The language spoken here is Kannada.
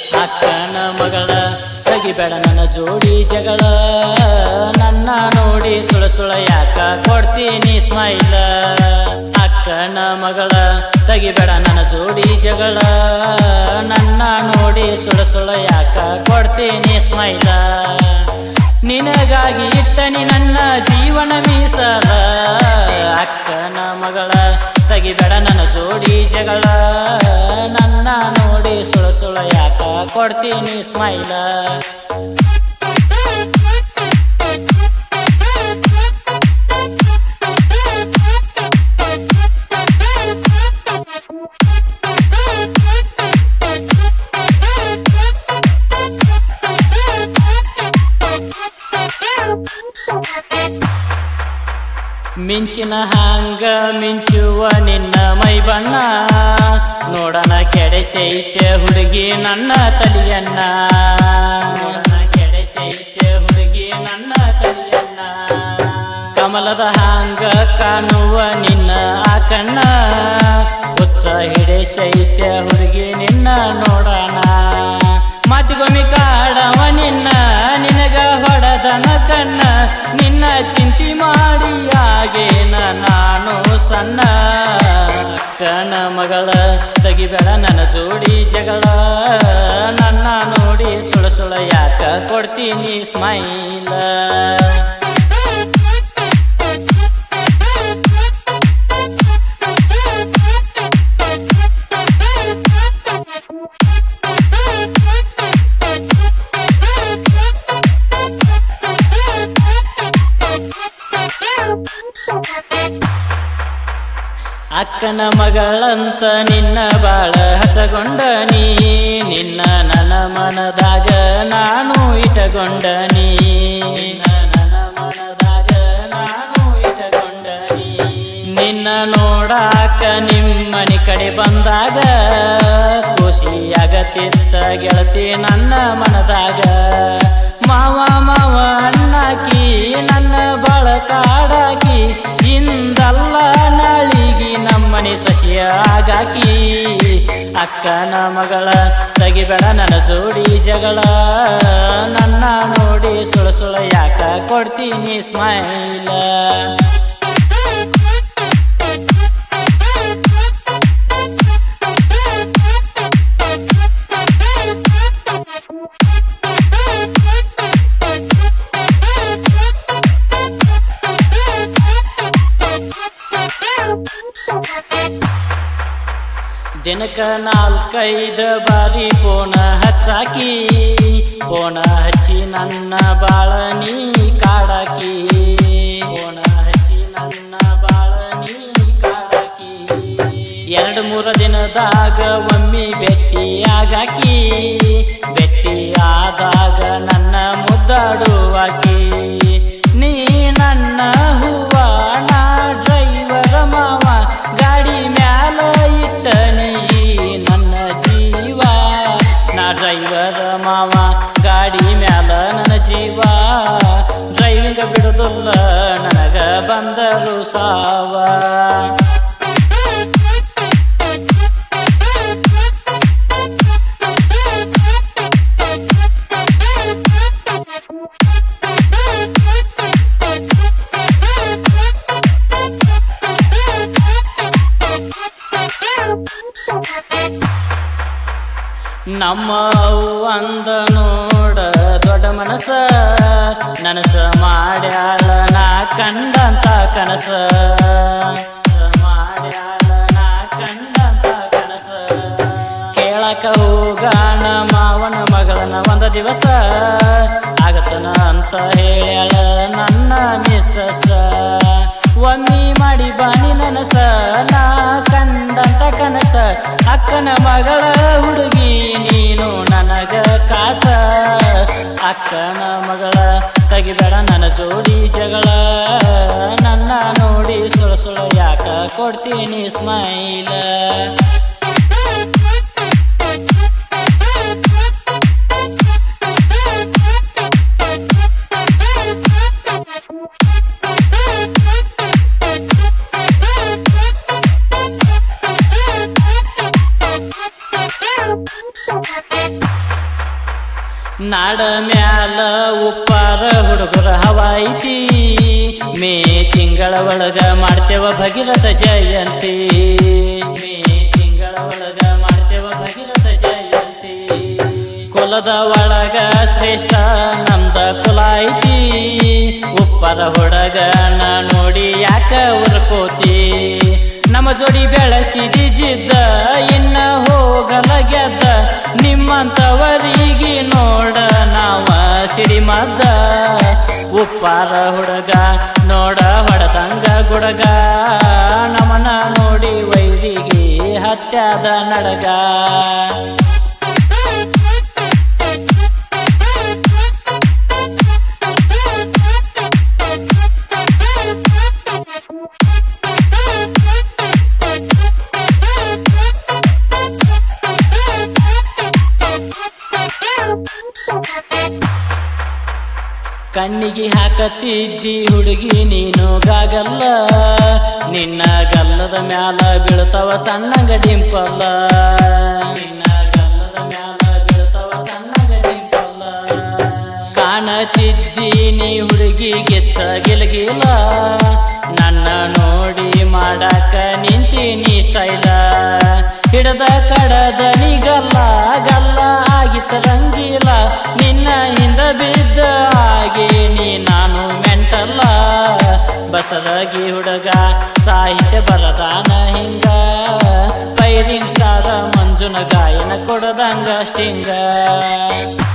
ಅಕ್ಕನ ಮಗಳ ತೆಗಿಬೇಡ ನನ್ನ ಜೋಡಿ ಜಗಳ ನನ್ನ ನೋಡಿ ಸುಳ ಸುಳ ಯಾಕ ಕೊಡ್ತೀನಿ ಸ್ಮೈಲ ಅಕ್ಕನ ಮಗಳ ತೆಗಿಬೇಡ ನನ್ನ ಜೋಡಿ ಜಗಳ ನನ್ನ ನೋಡಿ ಸುಳ ಸುಳ ಯಾಕ ಕೊಡ್ತೀನಿ ಸ್ಮೈಲ ನಿನಗಾಗಿ ಇಟ್ಟನಿ ನನ್ನ ಜೀವನ ಮೀಸಲ ಅಕ್ಕನ ಮಗಳ ತೆಗಿಬೇಡ ನನ್ನ ಜೋಡಿ ಜಗಳ ನನ್ನ ನೋಡಿ ಸುಳ ಸುಳ ಯಾಕ ಕೊಡ್ತೀನಿ ಸ್ಮೈಲ ಮಿಂಚಿನ ಹಾಂಗ ಮಿಂಚುವ ನಿನ್ನ ಮೈ ಬಣ್ಣ ನೋಡಣ ಕೆಡೆಸೈತೆ ಹುಡುಗಿ ನನ್ನ ತಲಿಯನ್ನ ನೋಡಣ ಕೆಡೆಸೈತೆ ಹುಡುಗಿ ನನ್ನ ತಲಿಯನ್ನ ಕಮಲದ ಹಾಂಗ ಕಾಣುವ ನಿನ್ನ ಆ ಕಣ್ಣ ಹುಚ್ಚ ಹಿಡೆಸೈತೆ ಹುಡುಗಿ ನಿನ್ನ ನೋಡಣ ಮಾತಿಗೊಮ್ಮೆ ಕಾಡವ ನಿನ್ನ ನಿನಗ ಹೊಡೆದನ ಕಣ್ಣ ನಿನ್ನ ಚಿಂತಿ ಮಾಡಿ ಆಗೇನ ನಾನು ಸಣ್ಣ ಕಣ ಮಗಳ ತೆಗಿಬೇಡ ನನ್ನ ಜೋಡಿ ಜಗಳ ನನ್ನ ನೋಡಿ ಸುಳ ಸುಳ ಯಾಕ ಕೊಡ್ತೀನಿ ಸ್ಮೈಲ ಅಕ್ಕನ ಮಗಳಂತ ನಿನ್ನ ಬಾಳ ಹಸಗೊಂಡ ನೀ ನಿನ್ನ ನನ್ನ ಮನದಾಗ ನಾನು ಇಟಗೊಂಡ ನೀ ನಿನ್ನ ನನ್ನ ಮನದಾಗ ನಾನು ಇಟಗೊಂಡ ನೀ ನಿನ್ನ ನೋಡಾಕ ನಿಮ್ಮನಿ ಕಡೆ ಬಂದಾಗ ಖುಷಿಯಾಗತ್ತಿತ್ತ ಗೆಳತಿ ನನ್ನ ಮನದಾಗ ಮಾವ ಮಾವ ಅಣ್ಣಾಕಿ ನನ್ನ ಬಾಳ ಕಾಡಾಕಿ ಇಂದಲ್ಲ ನಾಳಿಗಿ ನಮ್ಮನೆ ಸೊಸೆಯ ಆಗಾಕಿ ಅಕ್ಕನ ಮಗಳ ತೆಗಿಬೇಡ ನನ್ನ ಜೋಡಿ ಜಗಳ ನನ್ನ ನೋಡಿ ಸುಳ ಸುಳ ಯಾಕ ಕೊಡ್ತೀನಿ ಸ್ಮೈಲ ದಿನಕ ನಾಲ್ಕೈದು ಬಾರಿ ಫೋನ ಹಚ್ಚಾಕಿ ಫೋನ ಹಚ್ಚಿ ನನ್ನ ಬಾಳ ನೀ ಕಾಡಾಕಿ ಫೋನ ಹಚ್ಚಿ ನನ್ನ ಬಾಳ ನೀ ಕಾಡಾಕಿ ಎರಡು ಮೂರು ದಿನದಾಗ ಒಮ್ಮೆ ಭೇಟಿ ಆಗಾಕಿ ಭೇಟಿ ಆದಾಗ ನನ್ನ ಮುದ್ದಾಡುವಾಕಿ ನೀ ನನ್ನ ಹೂವ ನಾ ಡ್ರೈವರ ಮಾವ ಗಾಡಿ ಮ್ಯಾಲ ಇಟ್ಟ ನೀ ನನ್ನ ಜೀವ ನಾ ಡ್ರೈವರ ಮಾವ ಗಾಡಿ ಮ್ಯಾಲ ನನ್ನ ಜೀವ ಡ್ರೈವಿಂಗ್ ಬಿಡುದಿಲ್ಲ ನನಗ ಬಂದರು ಸಾವ ನಮ್ಮ ಅಂದ ನೋಡ ದೊಡ್ಡ ಮನಸ ನನಸ ಮಾಡ್ಯಾಳ ನಾ ಕಂಡಂತ ಕನಸ ಮಾಡ್ಯಾಳ ನಾ ಕಂಡಂತ ಕನಸ ಕೇಳಕ ಹೋಗಾಣ ಮಾವನ ಮಗಳನ ಒಂದ ದಿವಸ ಆಗತನ ಅಂತ ಹೇಳ್ಯಾಳ ನನ್ನ ಮಿಸ್ಸಸ ಒಮ್ಮಿ ಮಾಡಿ ಬಾನಿ ನನಸ ನಾ ಕಂಡಂತ ಕನಸ ಅಕ್ಕನ ಮಗಳ ಹುಡುಗಿ ನೀನು ನನಗ ಕಾಸ ಅಕ್ಕನ ಮಗಳ ತೆಗಿಬೇಡ ನನ್ನ ಜೋಡಿ ಜಗಳ ನನ್ನ ನೋಡಿ ಸುಳ ಸುಳ ಯಾಕ ಕೊಡ್ತೀನಿ ಸ್ಮೈಲ ನಾಡ ಮ್ಯಾಲ ಉಪ್ಪಾರ ಹುಡುಗರ ಹವಾಯಿತಿ ಮೇ ತಿಂಗಳ ಒಳಗ ಮಾಡ್ತೇವ ಭಗೀರಥ ಜಯಂತಿ ಮೇ ತಿಂಗಳ ಒಳಗ ಮಾಡ್ತೇವ ಭಗೀರಥ ಜಯಂತಿ ಕುಲದ ಒಳಗ ಶ್ರೇಷ್ಠ ನಮ್ದ ಕುಲ ಐತಿ ಉಪ್ಪರ ಹುಡುಗನ ನೋಡಿ ಯಾಕ ಉರ್ಕೋತಿ ನಮ್ಮ ಜೋಡಿ ಬೆಳೆಸಿದಿ ಜಿದ್ದ ಇನ್ನ ಹೋಗಲ ಗೆದ್ದ ನಿಮ್ಮಂತವರಿಗೆ ನೋಡ ನಾವ ಸಿಡಿಮದ್ದ ಉಪ್ಪಾರ ಹುಡುಗ ನೋಡ ಹೊಡೆದಂಗ ಗುಡಗ ನಮನ ನೋಡಿ ವೈರಿಗೆ ಹತ್ಯಾದ ನಡಗ ಕಣ್ಣಿಗೆ ಹಾಕತ್ತಿದ್ದಿ ಹುಡುಗಿ ನೀನು ಗಾಗಲ್ಲ ನಿನ್ನ ಗಲ್ಲದ ಮ್ಯಾಲ ಬೀಳ್ತವ ಸಣ್ಣಗ ಡಿಂಪಲ್ಲ ನಿನ್ನ ಗಲ್ಲದ ಮ್ಯಾಲ ಬೀಳ್ತವ ಸಣ್ಣಗ ಡಿಂಪಲ್ಲ ಕಾಣತಿದ್ದಿ ನೀ ಹುಡುಗಿ ಗೆಚ್ಚ ಗಿಲಗಿಲ ನನ್ನ ನೋಡಿ ಮಾಡಾಕ ನಿಂತೀನಿ ಸ್ಟೈಲ ಹಿಡದ ಕಡದ ನಿಗಲ್ಲ ಗಲ್ಲ ಆಗಿತ್ತ ರಂಗಿಲ್ಲ ನಿನ್ನ ಹಿಂದ ಬಿದ್ದ ಆಗಿ ನೀ ನಾನು ಮೆಂಟಲ್ಲ ಬಸದಗಿ ಹುಡುಗ ಸಾಹಿತ್ಯ ಬರದಾನ ಹಿಂಗ ಫೈರಿಂಗ್ ಸ್ಟಾರ ಮಂಜುನ ಗಾಯನ ಕೊಡದಂಗ ಸ್ಟಿಂಗ